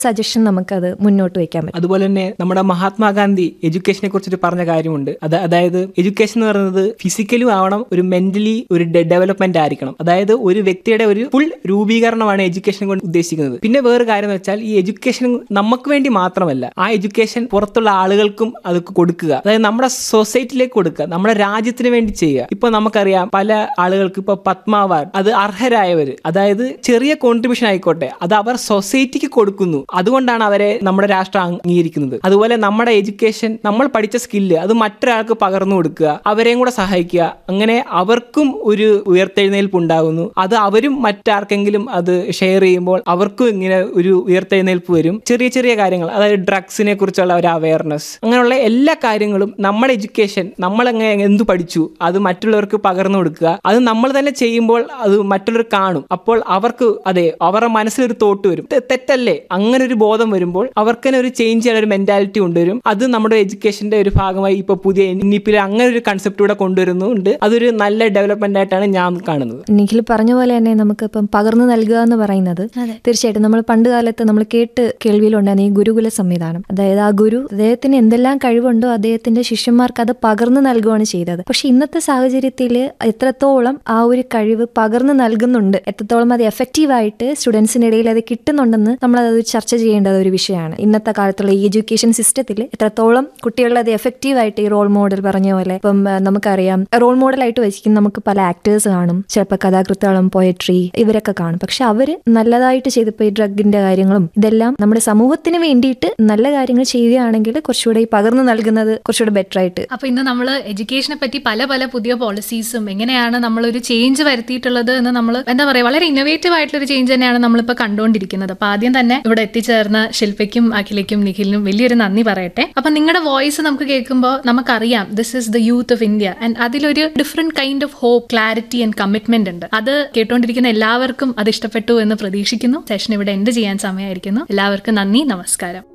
suggestion നമുക്കത് മുന്നോട്ട് വയ്ക്കാൻ പറ്റും അതുപോലെ തന്നെ നമ്മുടെ മഹാത്മാഗാന്ധി എഡ്യൂക്കേഷനെ കുറിച്ചിട്ട് പറഞ്ഞ കാര്യമുണ്ട് അത് അതായത് എഡ്യൂക്കേഷൻ എന്ന് പറയുന്നത് ഫിസിക്കലും ആവണം ഒരു മെന്റലി ഒരു ഡെവലപ്മെന്റ് ആയിരിക്കണം അതായത് ഒരു വ്യക്തിയുടെ ഒരു ഫുൾ രൂപീകരണമാണ് എഡ്യൂക്കേഷൻ കൊണ്ട് ഉദ്ദേശിക്കുന്നത് പിന്നെ വേറെ കാര്യം എന്ന് വെച്ചാൽ ഈ എഡ്യൂക്കേഷൻ നമുക്ക് വേണ്ടി മാത്രമല്ല ആ എഡ്യൂക്കേഷൻ പുറത്തുള്ള ആളുകൾക്കും അത് കൊടുക്കുക അതായത് നമ്മുടെ സൊസൈറ്റിയിലേക്ക് കൊടുക്കുക നമ്മുടെ രാജ്യത്തിന് വേണ്ടി ചെയ്യുക ഇപ്പൊ നമുക്കറിയാം പല ആളുകൾക്ക് ഇപ്പൊ പത്മ അവാർഡ് അത് അർഹരായവര് അതായത് ചെറിയ കോൺട്രിബ്യൂഷൻ ആയിക്കോട്ടെ അത് അവർ സൊസൈറ്റിക്ക് കൊടുക്കുന്നു അതുകൊണ്ടാണ് അവരെ നമ്മുടെ രാഷ്ട്രം അംഗീകരിക്കുന്നത് അതുപോലെ നമ്മുടെ എഡ്യൂക്കേഷൻ നമ്മൾ പഠിച്ച സ്കില്ല് അത് മറ്റൊരാൾക്ക് പകർന്നു കൊടുക്കുക അവരെയും കൂടെ സഹായിക്കുക അങ്ങനെ അവർക്കും ഒരു ഉയർത്തെഴുന്നേൽപ്പ് ഉണ്ടാകുന്നു അത് അവരും മറ്റാർക്കെങ്കിലും അത് ഷെയർ ചെയ്യുമ്പോൾ അവർക്കും ഇങ്ങനെ ഒരു ഉയർത്തെഴുന്നേൽപ്പ് വരും ചെറിയ ചെറിയ കാര്യങ്ങൾ അതായത് ഡ്രഗ്സിനെ കുറിച്ചുള്ള ഒരു അവയർനെസ് അങ്ങനെയുള്ള എല്ലാ കാര്യങ്ങളും നമ്മുടെ എഡ്യൂക്കേഷൻ നമ്മൾ എങ്ങനെ എന്ത് പഠിച്ചു അത് മറ്റുള്ളവർക്ക് പകർന്നു കൊടുക്കുക അത് നമ്മൾ തന്നെ ചെയ്യുമ്പോൾ അത് മറ്റുള്ളവർ കാണും അപ്പോൾ അവർക്ക് അതെ അവരുടെ മനസ്സിലൊരു തോട്ട് വരും തെ- തെറ്റല്ലേ അങ്ങനെ ഒരു ബോധം വരുമ്പോൾ അവർക്ക് തന്നെ ഒരു ചേഞ്ച് ചെയ്യാൻ ഒരു മെന്റാലിറ്റി കൊണ്ടുവരും അത് നമ്മുടെ എഡ്യൂക്കേഷന്റെ ഒരു ഭാഗമായി ഇപ്പൊ പുതിയ നിപ്പിൽ അങ്ങനെ ഒരു കൺസെപ്റ്റ് കൂടെ കൊണ്ടുവരുന്നുണ്ട് അതൊരു നല്ല ഡെവലപ്മെന്റ് ആയിട്ടാണ് ഞാൻ കാണുന്നത് നിഖിൽ പറഞ്ഞ പോലെ തന്നെ നമുക്ക് ഇപ്പം പകർന്നു നൽകുക എന്ന് പറയുന്നത് തീർച്ചയായിട്ടും നമ്മൾ പണ്ട് കാലത്ത് നമ്മൾ കേട്ട് കേൾവിയിലുണ്ടായിരുന്ന ഈ ഗുരുകുല സംവിധാനം അതായത് ആ ഗുരു അദ്ദേഹത്തിന് എന്തെല്ലാം കഴിവുണ്ടോ അദ്ദേഹത്തിന്റെ ശിഷ്യന്മാർക്ക് അത് പകർന്നു നൽകുകയാണ് ചെയ്തത് പക്ഷെ ഇന്നത്തെ സാഹചര്യത്തിൽ എത്രത്തോളം ആ ഒരു കഴിവ് പകർന്നു നൽകുന്നുണ്ട് എത്രത്തോളം അത് എഫക്റ്റീവായിട്ട് സ്റ്റുഡൻസിനിടയിൽ അത് കിട്ടുന്നുണ്ടെന്ന് നമ്മൾ അത് ചർച്ച ചെയ്യേണ്ടത് ഒരു വിഷയമാണ് ഇന്നത്തെ കാലത്തുള്ള ഈ എഡ്യൂക്കേഷൻ സിസ്റ്റത്തിൽ എത്രത്തോളം കുട്ടികളിൽ അത് എഫക്റ്റീവായിട്ട് ഈ റോൾ മോഡൽ പറഞ്ഞ പോലെ ഇപ്പം ആ, നമുക്കറിയാം റോൾ മോഡലായിട്ട് വെച്ചിരിക്കുന്ന നമുക്ക് പല ആക്ടേഴ്സ് കാണും ചിലപ്പോൾ കഥാകൃത്തുകളും പോയട്രി ഇവരൊക്കെ കാണും പക്ഷെ അവര് നല്ലതായിട്ട് ചെയ്തപ്പോൾ ഈ ഡ്രഗിന്റെ കാര്യങ്ങളും ഇതെല്ലാം നമ്മുടെ സമൂഹത്തിന് വേണ്ടിയിട്ട് നല്ല കാര്യങ്ങൾ ചെയ്യുകയാണെങ്കിൽ കുറച്ചുകൂടെ ഈ പകർന്നു നൽകുന്നത് കുറച്ചുകൂടെ ബെറ്റർ ആയിട്ട് അപ്പൊ ഇന്ന് നമ്മൾ എഡ്യൂക്കേഷനെ പറ്റി പല പല പുതിയ പോളിസീസും എങ്ങനെയാണ് നമ്മൾ ഒരു ചേഞ്ച് വരുത്തിയിട്ടുള്ളത് എന്ന് നമ്മൾ എന്താ പറയാ വളരെ ഇന്നോവേറ്റീവ് ആയിട്ടുള്ള ഒരു ചേഞ്ച് തന്നെയാണ് നമ്മളിപ്പോൾ കണ്ടുകൊണ്ടിരിക്കുന്നത് അപ്പൊ ആദ്യം തന്നെ ഇവിടെ എത്തിച്ചേർന്ന ശില്പയ്ക്കും അഖിലയ്ക്കും നിഖിലിനും വലിയൊരു നന്ദി പറയട്ടെ അപ്പൊ നിങ്ങളുടെ വോയിസ് നമുക്ക് കേൾക്കുമ്പോൾ നമുക്കറിയാം this is the youth of India and അതിലൊരു different kind of hope clarity and commitment ഉണ്ട് അത് കേട്ടോണ്ടിരിക്കുന്ന എല്ലാവർക്കും അത് ഇഷ്ടപ്പെട്ടു എന്ന് പ്രതീക്ഷിക്കുന്നു സെഷൻ ഇവിടെ എൻഡ് ചെയ്യാൻ സമയമായിരിക്കുന്നു എല്ലാവർക്കും നന്ദി നമസ്കാരം